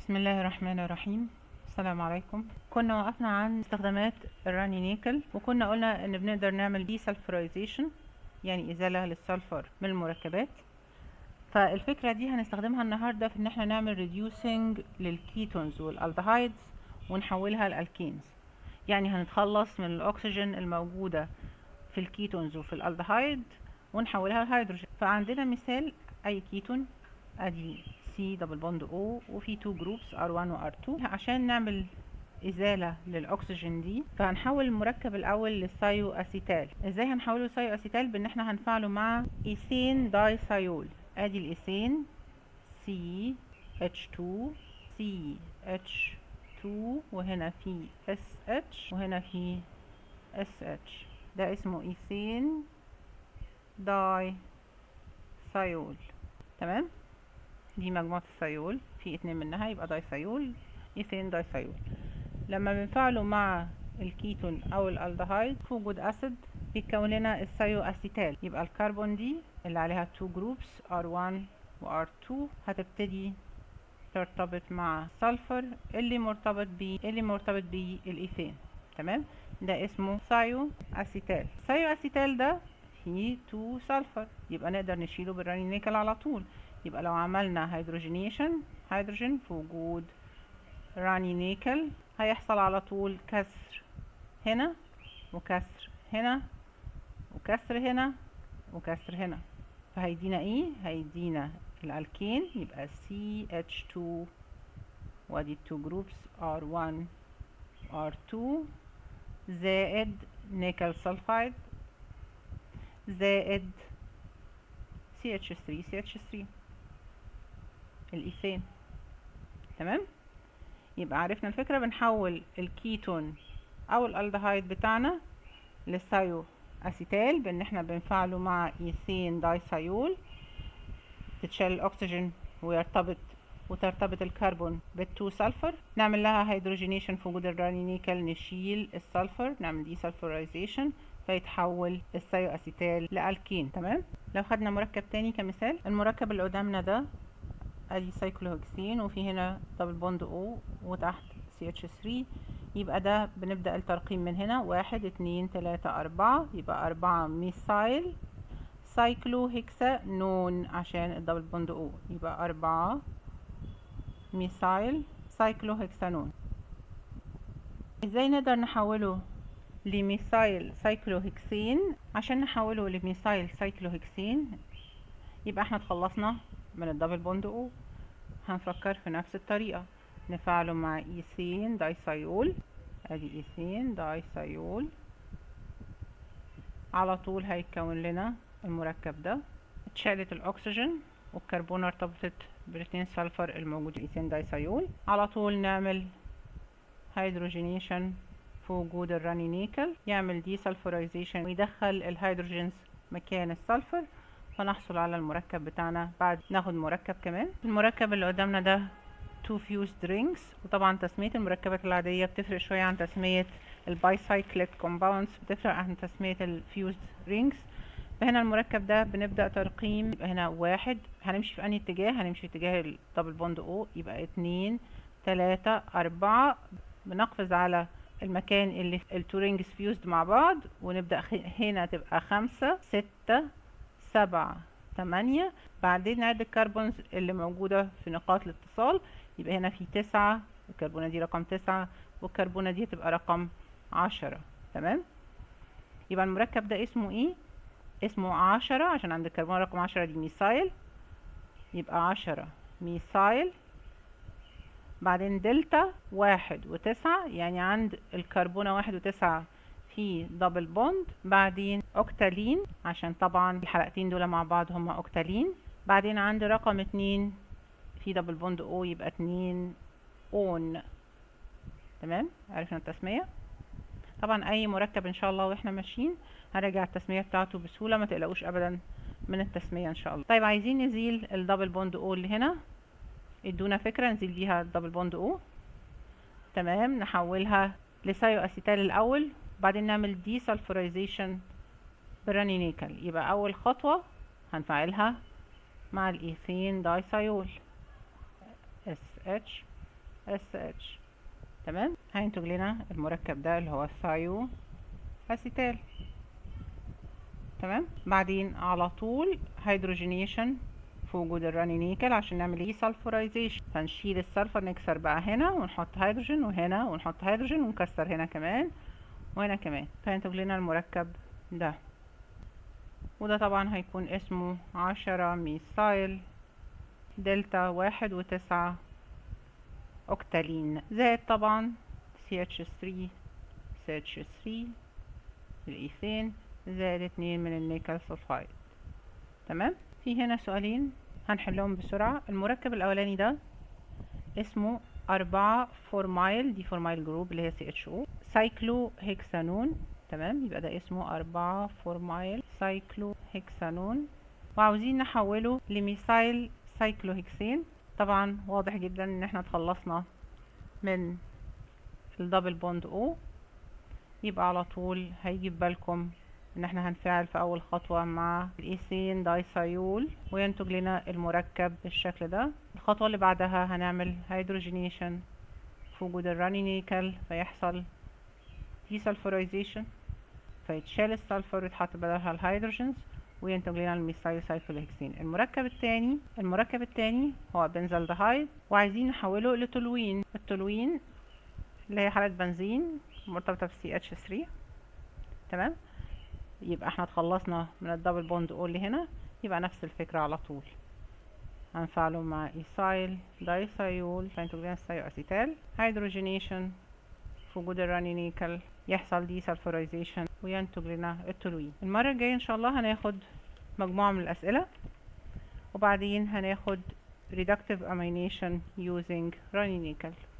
بسم الله الرحمن الرحيم السلام عليكم كنا وقفنا عن استخدامات الراني نيكل وكنا قلنا ان بنقدر نعمل دي سلفرايزيشن يعني ازالة للسلفر من المركبات فالفكرة دي هنستخدمها النهاردة في ان احنا نعمل ريديوسنج للكيتونز والالدهايدز ونحولها لالكينز يعني هنتخلص من الاكسجين الموجودة في الكيتونز وفي الالدهايد ونحولها لهيدروجين فعندنا مثال اي كيتون ادي سي دبل بوند او وفي تو جروبس ار 1 وار 2 عشان نعمل ازاله للاكسجين دي فهنحول المركب الاول للثايو اسيتال ازاي هنحوله لثايو اسيتال بان احنا هنفعله مع ايثين داي ثايول ادي الايثين سي اتش 2 سي اتش 2 وهنا في اس اتش وهنا في اس اتش ده اسمه ايثين داي ثايول تمام دي مجموعة الثيول في اتنين منها يبقى دايثيول ايثين دايثيول لما بنفعله مع الكيتون او الالدهايد في وجود اسيد بيتكون لنا الثيو اسيتال يبقى الكربون دي اللي عليها تو جروبس R1 و R2 هتبتدي ترتبط مع سلفر اللي مرتبط بيه اللي مرتبط بيه الايثين تمام ده اسمه ثيو اسيتال ثيو اسيتال ده فيه 2 سلفر يبقى نقدر نشيله بالراني نيكل على طول يبقى لو عملنا هيدروجينيشن هيدروجين في وجود راني نيكل هيحصل على طول كسر هنا وكسر هنا وكسر هنا وكسر هنا فهيدينا ايه هيدينا الالكين يبقى CH2 وادي التو جروبس R1 R2 زائد نيكل سلفايد زائد CH3 CH3 الايثين تمام يبقى عرفنا الفكرة بنحول الكيتون او الالدهايد بتاعنا للثايو اسيتال بان احنا بنفعله مع ايثين دايثايول تتشال الاكسجين ويرتبط وترتبط الكربون بالتو سلفر نعمل لها هيدروجينيشن في وجود الراني نيكل نشيل السلفر نعمل دي سلفرايزيشن فيتحول الثايو اسيتال لالكين تمام لو خدنا مركب تاني كمثال المركب اللي قدامنا ده ادي سايكلوهكسين وفي هنا دبل بوند او وتحت سي اتش 3 يبقى ده بنبدأ الترقيم من هنا واحد اتنين تلاتة اربعة يبقى اربعة ميثايل سايكلو هكسا نون عشان الدبل بوند او يبقى اربعة ميثايل سايكلو هكسانون ازاي نقدر نحوله لميثايل سايكلوهكسين عشان نحوله لميثايل سايكلوهكسين يبقى احنا اتخلصنا من الدبل بوند او هنفكر في نفس الطريقة نفعله مع ايثين دايثايول ادي ايثين دايثايول على طول هيتكون لنا المركب ده اتشالت الاكسجين والكربون ارتبطت بالاتنين سلفر الموجود ايثين دايثايول على طول نعمل هيدروجينيشن في وجود الراني نيكل يعمل دي سلفرايزيشن ويدخل الهيدروجينز مكان السلفر فنحصل على المركب بتاعنا بعد ناخد مركب كمان المركب اللي قدامنا ده تو fused rings وطبعا تسمية المركبات العادية بتفرق شوية عن تسمية البايسايكليك كومباوندز بتفرق عن تسمية الفيوزد رينجز فهنا المركب ده بنبدأ ترقيم يبقى هنا واحد هنمشي في أنهي اتجاه هنمشي في اتجاه الدبل بوند او يبقى اتنين تلاتة أربعة بنقفز على المكان اللي التو رينجز فيوزد مع بعض ونبدأ هنا تبقى خمسة ستة سبعة تمانية بعدين نعد الكربونز اللي موجودة في نقاط الاتصال يبقى هنا في تسعة الكربونة دي رقم تسعة والكربونة دي هتبقى رقم عشرة تمام يبقى المركب ده اسمه ايه اسمه عشرة عشان عند الكربونة رقم عشرة دي ميثايل يبقى عشرة ميثايل بعدين دلتا واحد وتسعة يعني عند الكربونة واحد وتسعة في دبل بوند بعدين اوكتالين عشان طبعا الحلقتين دول مع بعض هما اوكتالين بعدين عند رقم اتنين في دبل بوند او يبقى اتنين اون تمام عرفنا التسمية طبعا اي مركب ان شاء الله واحنا ماشيين هنرجع التسمية بتاعته بسهولة ما تقلقوش ابدا من التسمية ان شاء الله طيب عايزين نزيل الدبل بوند او اللي هنا ادونا فكرة نزيل بيها الدبل بوند او تمام نحولها لسايو اسيتال الاول بعدين نعمل دي سلفرايزيشن براني نيكل يبقى اول خطوة هنفعلها مع الايثين دايثايول اس اتش اس اتش تمام هينتج لنا المركب ده اللي هو الثايو اسيتال تمام بعدين على طول هيدروجينيشن في وجود الراني نيكل عشان نعمل ايه سلفورايزيشن فنشيل السلفر نكسر بقى هنا ونحط هيدروجين وهنا ونحط هيدروجين ونكسر هنا كمان وهنا كمان فينتج لنا المركب ده وده طبعا هيكون اسمه عشرة ميثايل دلتا واحد وتسعة اوكتالين زائد طبعا CH3 CH3 الايثين زائد اتنين من النيكل سلفايد تمام في هنا سؤالين هنحلهم بسرعة المركب الأولاني ده اسمه أربعة فورمايل دي فورمايل جروب اللي هي CHO سايكلو هيكسانون تمام يبقى ده اسمه أربعة فورمايل سايكلو هيكسانون وعاوزين نحوله لميثايل سايكلوهكسين طبعا واضح جدا ان احنا اتخلصنا من الدبل بوند او يبقى على طول هيجي في بالكم ان احنا هنفعل في اول خطوة مع الايثين دايثايول وينتج لنا المركب بالشكل ده الخطوة اللي بعدها هنعمل هيدروجينيشن في وجود الراني نيكل فيحصل ديسلفورايزيشن فيتشال السلفر ويتحط بدلها الهيدروجينز وينتج لنا الميثايل سايكلوهكسين المركب الثاني المركب الثاني هو بنزالدهايد وعايزين نحوله لتولوين التولوين اللي هي حالة بنزين مرتبطة بسي اتش 3 تمام يبقى احنا اتخلصنا من الدبل بوند او اللي هنا يبقى نفس الفكرة على طول هنفعله مع ايثايل دايثايول فينتج لنا الثايو اسيتال هيدروجينيشن في وجود الراني نيكل يحصل دي سلفورايزيشن وينتج لنا التولوين المرة الجاية ان شاء الله هناخد مجموعة من الاسئلة وبعدين هناخد reductive amination using راني نيكل